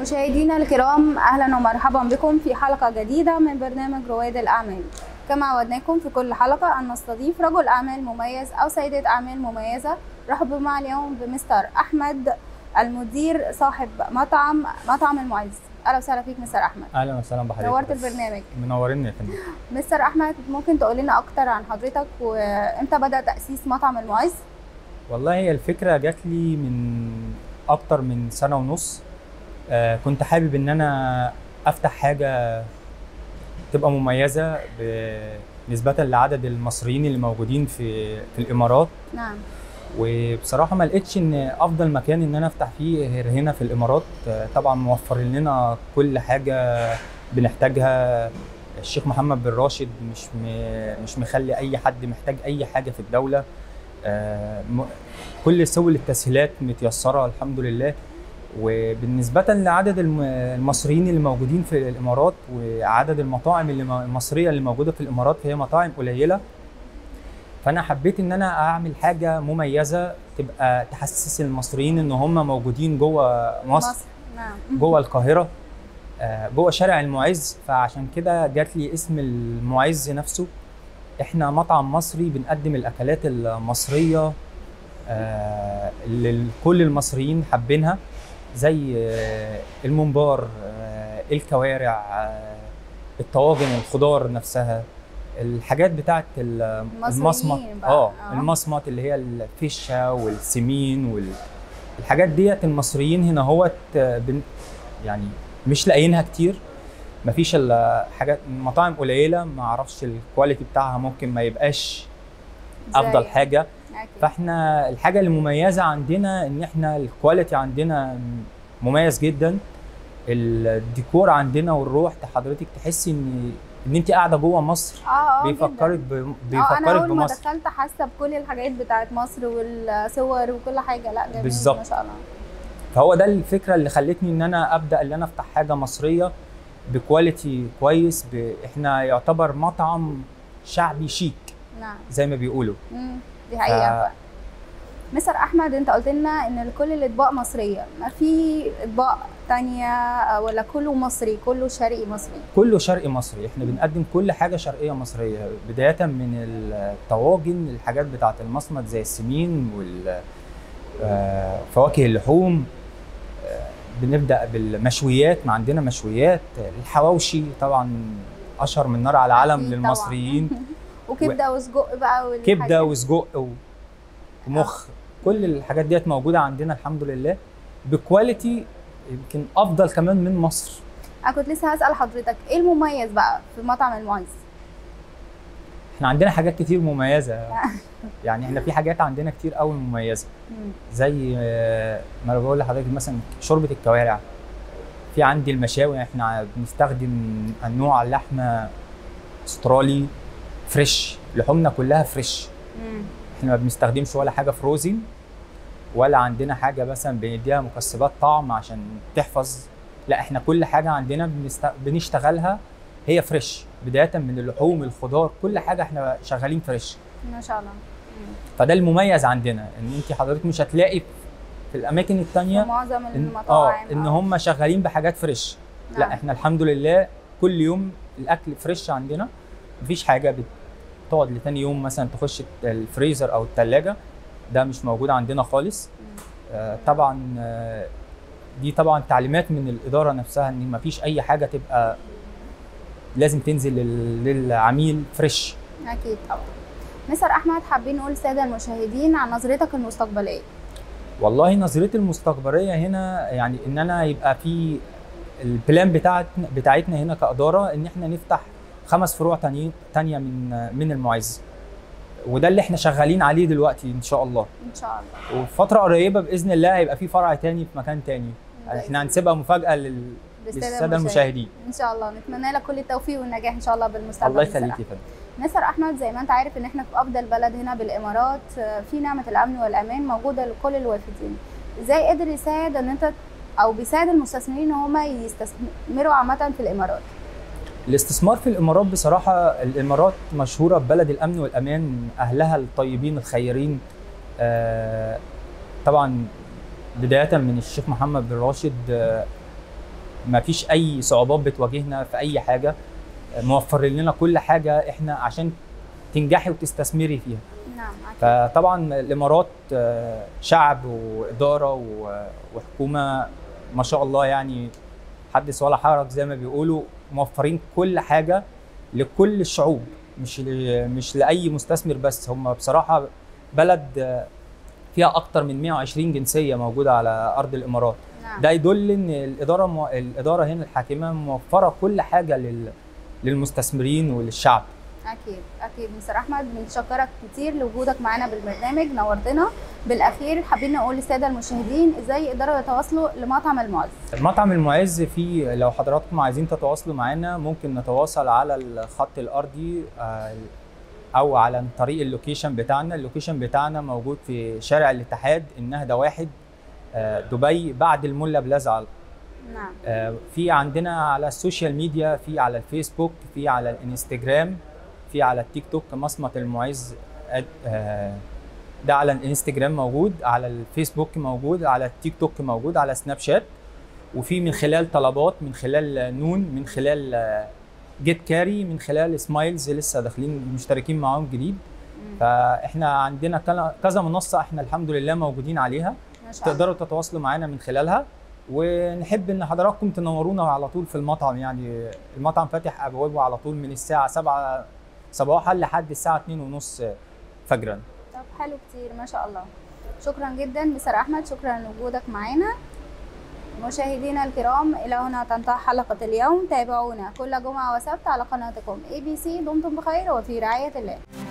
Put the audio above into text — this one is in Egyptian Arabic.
مشاهدينا الكرام اهلا ومرحبا بكم في حلقه جديده من برنامج رواد الاعمال كما عودناكم في كل حلقه ان نستضيف رجل اعمال مميز او سيده اعمال مميزه رحب معي اليوم بمستر احمد المدير صاحب مطعم مطعم المعز اهلا وسهلا فيك مستر احمد اهلا وسهلا بحضرتك نورت البرنامج منورين يا فندم مستر احمد ممكن تقول لنا اكتر عن حضرتك وامتى بدا تاسيس مطعم المعز والله هي الفكره جات لي من اكتر من سنه ونص آه كنت حابب ان انا افتح حاجه تبقى مميزه نسبه لعدد المصريين اللي موجودين في في الامارات نعم وبصراحه ما لقيتش ان افضل مكان ان انا افتح فيه غير هنا في الامارات آه، طبعا موفر لنا كل حاجه بنحتاجها الشيخ محمد بن راشد مش م- مش مخلي اي حد محتاج اي حاجه في الدوله آه، م- كل سبل التسهيلات متيسره الحمد لله وبالنسبه لعدد الم- المصريين اللي موجودين في الامارات وعدد المطاعم اللي م- المصريه اللي موجوده في الامارات فهي مطاعم قليله فانا حبيت ان انا اعمل حاجه مميزه تبقى تحسس المصريين ان هم موجودين جوه مصر, مصر. نعم جوه القاهره آه، جوه شارع المعز فعشان كده جات لي اسم المعز نفسه احنا مطعم مصري بنقدم الاكلات المصريه آه، اللي كل المصريين حابينها زي آه، الممبار آه، الكوارع آه، الطواجن الخضار نفسها الحاجات بتاعت ال- المصمت المصريين بقى. اه آه. المصمت اللي هي الفشه والسمين والحاجات ديت المصريين هنا هوت آه، بن- يعني مش لاقيينها كتير مفيش الا حاجات مطاعم قليله ما اعرفش الكواليتي بتاعها ممكن ما يبقاش افضل زي- حاجه أكيد. فاحنا الحاجه المميزه عندنا ان احنا الكواليتي عندنا مميز جدا الديكور عندنا والروح حضرتك تحسي ان ان انت قاعده جوه مصر اه اه بيفكرك ب... اه انا بيفكرك اول ما بمصر دخلت حاسه بكل الحاجات بتاعت مصر والصور وكل حاجه لا جميل بالظبط. ما شاء الله فهو ده الفكره اللي خلتني ان انا ابدا ان انا افتح حاجه مصريه بكواليتي كويس ب... احنا يعتبر مطعم شعبي شيك نعم زي ما بيقولوا مم. دي حقيقه ف- ف... مستر احمد انت قلت لنا ان كل الاطباق مصريه ما في اطباق تانية ولا كله مصري كله شرقي مصري كله شرقي مصري احنا بنقدم كل حاجه شرقيه مصريه بدايه من الطواجن الحاجات بتاعه المصمت زي السمين والفواكه اللحوم آه، بنبدا بالمشويات ما عندنا مشويات الحواوشي طبعا اشهر من نار على العالم أكيد للمصريين وكبده وسجق بقى والحاجات كبده وسجق و- ومخ كل الحاجات ديت موجوده عندنا الحمد لله بكواليتي يمكن افضل كمان من مصر انا كنت لسه هسال حضرتك ايه المميز بقى في مطعم المعز احنا عندنا حاجات كتير مميزه يعني احنا في حاجات عندنا كتير قوي مميزه مم. زي آه، ما انا بقول لحضرتك مثلا شوربه الكوارع في عندي المشاوي احنا بنستخدم انواع لحمه استرالي فريش لحومنا كلها فريش مم. احنا ما بنستخدمش ولا حاجه فروزن ولا عندنا حاجه مثلا بنديها مكسبات طعم عشان تحفظ لا احنا كل حاجه عندنا بنست... بنشتغلها هي فريش بدايه من اللحوم الخضار كل حاجه احنا شغالين فريش ما شاء الله مم. فده المميز عندنا ان انت حضرتك مش هتلاقي في الاماكن في التانية معظم ان اه المطاعم ان آه. هم شغالين بحاجات فريش لا نعم. احنا الحمد لله كل يوم الاكل فريش عندنا مفيش حاجه بتقعد لتاني يوم مثلا تخش الفريزر او الثلاجه ده مش موجود عندنا خالص مم. آه طبعا آه دي طبعا تعليمات من الاداره نفسها ان مفيش اي حاجه تبقى لازم تنزل لل- للعميل فريش اكيد طبعا مستر احمد حابين نقول للساده المشاهدين عن نظرتك المستقبليه والله نظرتي المستقبليه هنا يعني ان انا يبقى في البلان بتاعتنا بتاعتنا هنا كاداره ان احنا نفتح خمس فروع تانيين تانية من من المعز وده اللي احنا شغالين عليه دلوقتي ان شاء الله ان شاء الله وفي فتره قريبه باذن الله هيبقى في فرع تاني في مكان تاني احنا هنسيبها مفاجاه لل... للساده المشاهدين ان شاء الله نتمنى لك كل التوفيق والنجاح ان شاء الله بالمستقبل الله بصراحة. يخليك يا فندم مستر احمد زي ما انت عارف ان احنا في افضل بلد هنا بالامارات آه، في نعمه الامن والامان موجوده لكل الوافدين ازاي قدر يساعد ان انت او بيساعد المستثمرين ان هم يستثمروا عامه في الامارات الاستثمار في الامارات بصراحه الامارات مشهوره ببلد الامن والامان اهلها الطيبين الخيرين آه، طبعا بدايه من الشيخ محمد بن راشد آه، ما فيش اي صعوبات بتواجهنا في اي حاجه موفر لنا كل حاجه احنا عشان تنجحي وتستثمري فيها نعم أكيد. فطبعا الامارات آه، شعب واداره و- وحكومه ما شاء الله يعني حدث ولا حرج زي ما بيقولوا موفرين كل حاجه لكل الشعوب مش ل- مش لاي مستثمر بس هم بصراحه بلد آه، فيها اكتر من 120 جنسيه موجوده على ارض الامارات نعم ده يدل ان الاداره مو... الاداره هنا الحاكمه موفره كل حاجه لل... للمستثمرين وللشعب اكيد اكيد مستر احمد بنشكرك كتير لوجودك معانا بالبرنامج نورتنا بالاخير حابين نقول للساده المشاهدين ازاي يقدروا يتواصلوا لمطعم المعز المطعم المعز فيه لو حضراتكم عايزين تتواصلوا معانا ممكن نتواصل على الخط الارضي آه، او على طريق اللوكيشن بتاعنا اللوكيشن بتاعنا موجود في شارع الاتحاد النهضه واحد آه، دبي بعد الملا بلازا على نعم آه، في عندنا على السوشيال ميديا في على الفيسبوك في على الانستجرام في على التيك توك مصمت المعز أد- آه، ده على الانستجرام موجود على الفيسبوك موجود على التيك توك موجود على سناب شات وفي من خلال طلبات من خلال نون من خلال آه، جيت كاري من خلال سمايلز لسه داخلين مشتركين معاهم جديد مم. فاحنا عندنا كلا- كذا منصه احنا الحمد لله موجودين عليها ما شاء الله تقدروا تتواصلوا معانا من خلالها ونحب ان حضراتكم تنورونا على طول في المطعم يعني المطعم فاتح ابوابه على طول من الساعه 7 صباحا لحد الساعه 2 ونص فجرا طب حلو كتير ما شاء الله شكرا جدا مستر احمد شكرا لوجودك معانا مشاهدينا الكرام الى هنا تنتهي حلقه اليوم تابعونا كل جمعه وسبت على قناتكم اي بي سي دمتم بخير وفي رعايه الله